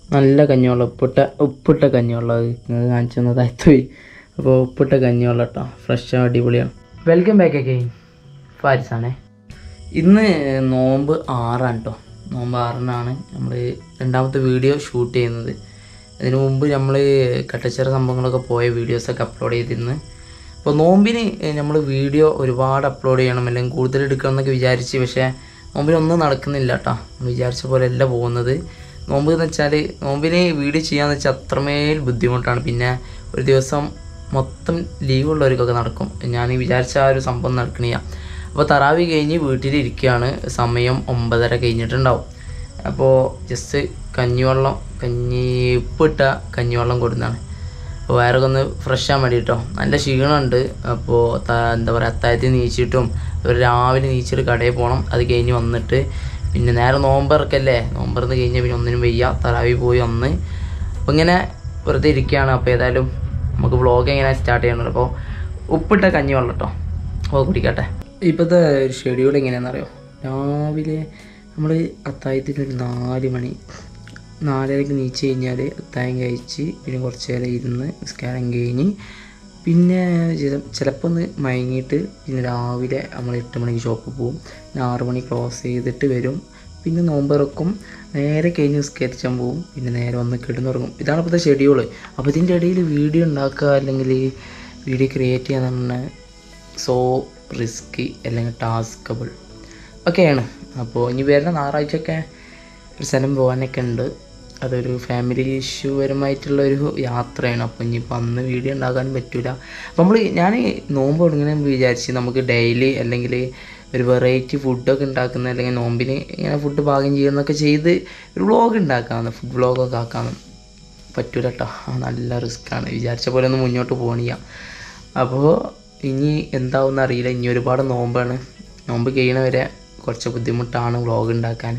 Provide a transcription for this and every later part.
നല്ല കഞ്ഞിവെള്ളം ഉപ്പിട്ട ഉപ്പിട്ട കഞ്ഞിവെള്ളം അത് നിങ്ങൾ കാണിച്ചു തന്നതായി പോയി അപ്പോൾ ഉപ്പിട്ട കഞ്ഞിവെള്ളം കേട്ടോ ഫ്രഷ് അടിപൊളിയാണ് വെൽക്കം ബാക്ക് അഗെയിൻ ഫാരിസാണേ ഇന്ന് നോമ്പ് ആറാണ് കേട്ടോ നോമ്പ് ആറിനാണ് നമ്മൾ രണ്ടാമത്തെ വീഡിയോ ഷൂട്ട് ചെയ്യുന്നത് അതിനു മുമ്പ് നമ്മൾ കട്ടച്ചിറ സംഭവങ്ങളൊക്കെ പോയ വീഡിയോസൊക്കെ അപ്ലോഡ് ചെയ്തിരുന്നു അപ്പോൾ നോമ്പിന് നമ്മൾ വീഡിയോ ഒരുപാട് അപ്ലോഡ് ചെയ്യണം അല്ലെങ്കിൽ കൂടുതൽ എടുക്കണം എന്നൊക്കെ വിചാരിച്ച് പക്ഷേ നോമ്പിന് ഒന്നും നടക്കുന്നില്ല കേട്ടോ നമ്മൾ വിചാരിച്ച പോലെ അല്ല പോകുന്നത് നോമ്പ് എന്ന് വെച്ചാൽ നോമ്പിന് വീഡിയോ ചെയ്യാന്ന് വെച്ചാൽ അത്രമേൽ ബുദ്ധിമുട്ടാണ് പിന്നെ ഒരു ദിവസം മൊത്തം ലീവ് ഉള്ളവർക്കൊക്കെ നടക്കും ഞാൻ ഈ വിചാരിച്ച ആ ഒരു സംഭവം നടക്കണില്ല അപ്പോൾ തറാവി കഴിഞ്ഞ് വീട്ടിലിരിക്കുകയാണ് സമയം ഒമ്പതര കഴിഞ്ഞിട്ടുണ്ടാവും അപ്പോൾ ജസ്റ്റ് കഞ്ഞിവെള്ളം കഞ്ഞി ഉപ്പിട്ട കഞ്ഞിവെള്ളം കൊടുക്കുന്നതാണ് അപ്പോൾ വയറൊക്കെ ഒന്ന് ഫ്രഷ് ആകാൻ വേണ്ടി കേട്ടോ നല്ല ക്ഷീണമുണ്ട് അപ്പോൾ എന്താ പറയുക അത്താഴത്തിൽ നീച്ചിട്ടും ഒരു രാവിലെ നീച്ചിട്ട് കടയിൽ പോകണം അത് കഴിഞ്ഞ് വന്നിട്ട് പിന്നെ നേരെ നോമ്പറക്കല്ലേ നോമ്പറന്ന് കഴിഞ്ഞാൽ പിന്നെ ഒന്നിനും വയ്യ തറാവി പോയി ഒന്ന് അപ്പോൾ ഇങ്ങനെ വെറുതെ ഇരിക്കുകയാണ് അപ്പോൾ ഏതായാലും നമുക്ക് വ്ളോഗ് എങ്ങനെ സ്റ്റാർട്ട് ചെയ്യണമല്ലോ അപ്പോൾ ഉപ്പിട്ട കഞ്ഞി വെള്ളം കേട്ടോ അപ്പോൾ കുടിക്കട്ടെ ഇപ്പോഴത്തെ ഒരു ഷെഡ്യൂൾ എങ്ങനെയാണെന്നറിയോ രാവിലെ നമ്മൾ അത്താഴത്തിന് ഒരു നാല് മണി നാലരയ്ക്ക് നീച്ച് കഴിഞ്ഞാൽ അത്താഴം കഴിച്ച് പിന്നെ കുറച്ച് നേരം ഇരുന്ന് നിസ്കാരം കഴിഞ്ഞ് പിന്നെ ചിലപ്പോൾ ഒന്ന് മയങ്ങിയിട്ട് പിന്നെ രാവിലെ നമ്മൾ എട്ട് മണിക്ക് ഷോപ്പിൽ പോകും പിന്നെ ആറ് മണി ക്ലോസ് ചെയ്തിട്ട് വരും പിന്നെ നോമ്പറക്കും നേരെ കഴിഞ്ഞ് നിസ്കരിച്ചാൻ പോകും പിന്നെ നേരെ വന്ന് കിടന്നുറങ്ങും ഇതാണ് ഇപ്പോഴത്തെ ഷെഡ്യൂള് അപ്പോൾ ഇതിൻ്റെ ഇടയിൽ വീഡിയോ ഉണ്ടാക്കുക അല്ലെങ്കിൽ വീഡിയോ ക്രിയേറ്റ് ചെയ്യാൻ പറഞ്ഞാൽ സോ റിസ്കി അല്ലെങ്കിൽ ടാസ്കബിൾ ഒക്കെയാണ് അപ്പോൾ ഇനി വരുന്ന ഞായറാഴ്ചയൊക്കെ ഒരു സ്ഥലം പോകാനൊക്കെ ഉണ്ട് അതൊരു ഫാമിലി ഇഷ്യൂ പരമായിട്ടുള്ള ഒരു യാത്രയാണ് അപ്പോൾ ഇനിയിപ്പോൾ അന്ന് വീഡിയോ ഉണ്ടാക്കാനും പറ്റില്ല അപ്പോൾ നമ്മൾ ഞാൻ നോമ്പ് തുടങ്ങുന്ന വിചാരിച്ച് നമുക്ക് ഡെയിലി അല്ലെങ്കിൽ ഒരു വെറൈറ്റി ഫുഡൊക്കെ ഉണ്ടാക്കുന്ന അല്ലെങ്കിൽ നോമ്പിന് ഇങ്ങനെ ഫുഡ് പാകം ചെയ്യുന്നൊക്കെ ചെയ്ത് ഒരു വ്ളോഗ് ഉണ്ടാക്കാമെന്ന് ഫുഡ് വ്ളോഗൊക്കെ ആക്കാമെന്ന് പറ്റൂല കേട്ടോ നല്ല റിസ്ക്കാണ് വിചാരിച്ച പോലെ ഒന്നും മുന്നോട്ട് പോകണില്ല അപ്പോൾ ഇനി എന്താവും അറിയില്ല ഇനി ഒരുപാട് നോമ്പാണ് നോമ്പ് കഴിയണവരെ കുറച്ച് ബുദ്ധിമുട്ടാണ് വ്ളോഗ് ഉണ്ടാക്കാൻ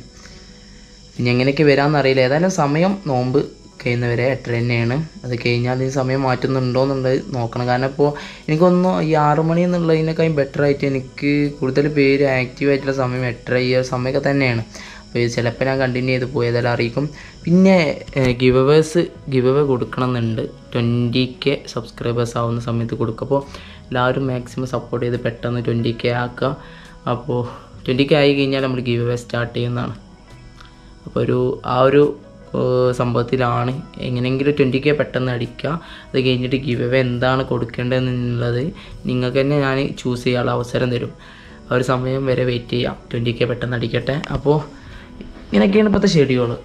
പിന്നെ എങ്ങനെയൊക്കെ വരാമെന്നറിയില്ല ഏതായാലും സമയം നോമ്പ് കഴിയുന്നവരെ എട്ടര തന്നെയാണ് അത് കഴിഞ്ഞാൽ ഈ സമയം മാറ്റുന്നുണ്ടോ എന്നുള്ളത് നോക്കണം കാരണം ഇപ്പോൾ എനിക്കൊന്ന് ഈ ആറ് മണി എന്നുള്ളതിനേക്കാളും ബെറ്റർ ആയിട്ട് എനിക്ക് കൂടുതൽ പേര് ആക്റ്റീവ് ആയിട്ടുള്ള സമയം എട്ടര ഈ ഒരു സമയമൊക്കെ തന്നെയാണ് അപ്പോൾ ഇത് ചിലപ്പോൾ ഞാൻ കണ്ടിന്യൂ ചെയ്ത് പോയതെല്ലാം അറിയിക്കും പിന്നെ ഗിവ് അവേഴ്സ് ഗിവ് അവേ കൊടുക്കണം എന്നുണ്ട് ട്വൻറ്റി കെ സബ്സ്ക്രൈബേഴ്സ് ആവുന്ന സമയത്ത് കൊടുക്കും അപ്പോൾ എല്ലാവരും മാക്സിമം സപ്പോർട്ട് ചെയ്ത് പെട്ടെന്ന് ട്വൻറ്റി കെ ആക്കുക അപ്പോൾ ട്വൻറ്റി കെ ആയി കഴിഞ്ഞാൽ നമ്മൾ ഗിവ് അവേ സ്റ്റാർട്ട് ചെയ്യുന്നതാണ് അപ്പോൾ ഒരു ആ ഒരു സംഭവത്തിലാണ് എങ്ങനെയെങ്കിലും ട്വൻറ്റി കെ പെട്ടെന്ന് അടിക്കുക അത് കഴിഞ്ഞിട്ട് ഗിവ് അവേ എന്താണ് കൊടുക്കേണ്ടതെന്നുള്ളത് നിങ്ങൾക്ക് തന്നെ ഞാൻ ചൂസ് ചെയ്യാനുള്ള അവസരം തരും ആ ഒരു സമയം വരെ വെയിറ്റ് ചെയ്യാം ട്വൻറ്റി കെ പെട്ടെന്ന് അടിക്കട്ടെ അപ്പോൾ ഇങ്ങനെയൊക്കെയാണ് ഇപ്പോഴത്തെ ഷെഡ്യൂള്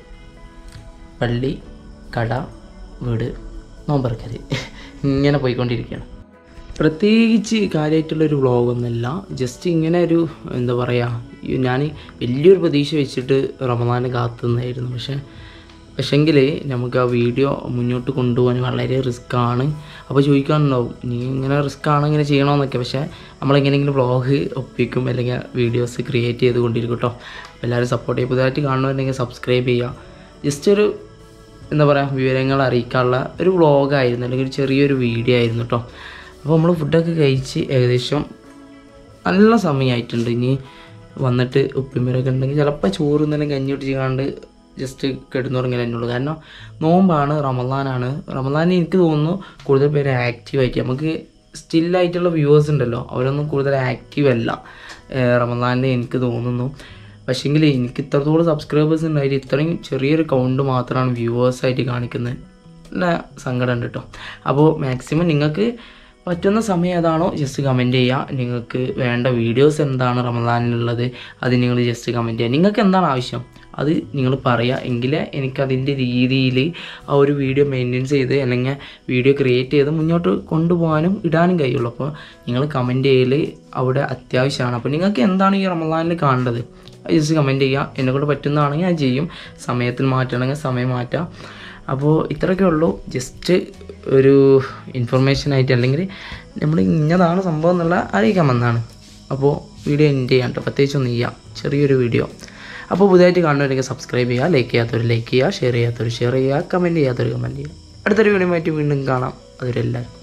പള്ളി കട വീട് നോമ്പറക്കല് ഇങ്ങനെ പോയിക്കൊണ്ടിരിക്കുകയാണ് പ്രത്യേകിച്ച് കാര്യമായിട്ടുള്ളൊരു വ്ളോഗൊന്നുമല്ല ജസ്റ്റ് ഇങ്ങനെ ഒരു എന്താ പറയുക ഞാൻ വലിയൊരു പ്രതീക്ഷ വെച്ചിട്ട് റമദാന് കാത്തുനിന്നായിരുന്നു പക്ഷേ പക്ഷെങ്കിൽ നമുക്ക് ആ വീഡിയോ മുന്നോട്ട് കൊണ്ടുപോകാൻ വളരെ റിസ്ക്കാണ് അപ്പോൾ ചോദിക്കാനുണ്ടാവും നീ ഇങ്ങനെ റിസ്ക്കാണ് ഇങ്ങനെ ചെയ്യണമെന്നൊക്കെ പക്ഷേ നമ്മളെങ്ങനെയെങ്കിലും വ്ളോഗ് ഒപ്പിക്കും അല്ലെങ്കിൽ വീഡിയോസ് ക്രിയേറ്റ് ചെയ്ത് കൊണ്ടിരിക്കും കേട്ടോ അപ്പോൾ എല്ലാവരും സപ്പോർട്ട് ചെയ്യും പുതുതായിട്ട് കാണുന്നുണ്ടെങ്കിൽ സബ്സ്ക്രൈബ് ചെയ്യുക ജസ്റ്റ് ഒരു എന്താ പറയുക വിവരങ്ങൾ അറിയിക്കാനുള്ള ഒരു വ്ളോഗായിരുന്നു അല്ലെങ്കിൽ ഒരു ചെറിയൊരു വീഡിയോ ആയിരുന്നു കേട്ടോ അപ്പോൾ നമ്മൾ ഫുഡൊക്കെ കഴിച്ച് ഏകദേശം നല്ല സമയമായിട്ടുണ്ട് ഇനി വന്നിട്ട് ഉപ്പിമരൊക്കെ ഉണ്ടെങ്കിൽ ചിലപ്പോൾ ചോറ് എന്തെങ്കിലും കഞ്ഞി കുടിച്ചാണ്ട് ജസ്റ്റ് കിടന്നുറങ്ങൽ തന്നെ ഉള്ളൂ കാരണം നോമ്പാണ് റമദാനാണ് റമദാനിൽ എനിക്ക് തോന്നുന്നു കൂടുതൽ പേര് ആക്റ്റീവായിട്ട് നമുക്ക് സ്റ്റില്ലായിട്ടുള്ള വ്യൂവേഴ്സ് ഉണ്ടല്ലോ അവരൊന്നും കൂടുതൽ ആക്റ്റീവ് അല്ല റമദാനിൽ എനിക്ക് തോന്നുന്നു പക്ഷേങ്കിൽ എനിക്ക് ഇത്രത്തോളം സബ്സ്ക്രൈബേഴ്സ് ഉണ്ടായിട്ട് ഇത്രയും ചെറിയൊരു കൗണ്ട് മാത്രമാണ് വ്യൂവേഴ്സായിട്ട് കാണിക്കുന്നത് നല്ല സങ്കടമുണ്ട് കേട്ടോ അപ്പോൾ മാക്സിമം നിങ്ങൾക്ക് പറ്റുന്ന സമയം ഏതാണോ ജസ്റ്റ് കമൻറ്റ് ചെയ്യുക നിങ്ങൾക്ക് വേണ്ട വീഡിയോസ് എന്താണ് റമദാനിലുള്ളത് അത് നിങ്ങൾ ജസ്റ്റ് കമൻറ്റ് ചെയ്യുക നിങ്ങൾക്ക് എന്താണ് ആവശ്യം അത് നിങ്ങൾ പറയുക എങ്കിലേ എനിക്കതിൻ്റെ രീതിയിൽ ആ ഒരു വീഡിയോ മെയിൻറ്റെയിൻസ് ചെയ്ത് അല്ലെങ്കിൽ വീഡിയോ ക്രിയേറ്റ് ചെയ്ത് മുന്നോട്ട് കൊണ്ടുപോകാനും ഇടാനും കഴിയുള്ളൂ അപ്പോൾ നിങ്ങൾ കമൻറ്റ് ചെയ്യൽ അവിടെ അത്യാവശ്യമാണ് അപ്പോൾ നിങ്ങൾക്ക് എന്താണ് ഈ റമദാനിൽ കാണേണ്ടത് ജസ്റ്റ് കമൻറ്റ് ചെയ്യുക എന്നെക്കൊണ്ട് പറ്റുന്നതാണെങ്കിൽ ഞാൻ ചെയ്യും സമയത്തിൽ മാറ്റണമെങ്കിൽ സമയം മാറ്റാം അപ്പോൾ ഇത്രയൊക്കെ ഉള്ളൂ ജസ്റ്റ് ഒരു ഇൻഫർമേഷൻ ആയിട്ട് അല്ലെങ്കിൽ നമ്മൾ ഇന്നതാണ് സംഭവം എന്നുള്ള അറിയിക്കാൻ വന്നതാണ് അപ്പോൾ വീഡിയോ എൻഡ് ചെയ്യാം കേട്ടോ പ്രത്യേകിച്ചൊന്നും ചെയ്യാം ചെറിയൊരു വീഡിയോ അപ്പോൾ പുതിയതായിട്ട് കാണുന്നവരൊക്കെ സബ്സ്ക്രൈബ് ചെയ്യുക ലൈക്ക് ചെയ്യാത്തവർ ലൈക്ക് ചെയ്യുക ഷെയർ ചെയ്യാത്തവർ ഷെയർ ചെയ്യുക കമൻറ്റ് ചെയ്യാത്തവർ കമൻറ്റ് ചെയ്യുക അടുത്തൊരു വീഡിയോ ആയിട്ട് വീണ്ടും കാണാം അതൊരു എല്ലാവർക്കും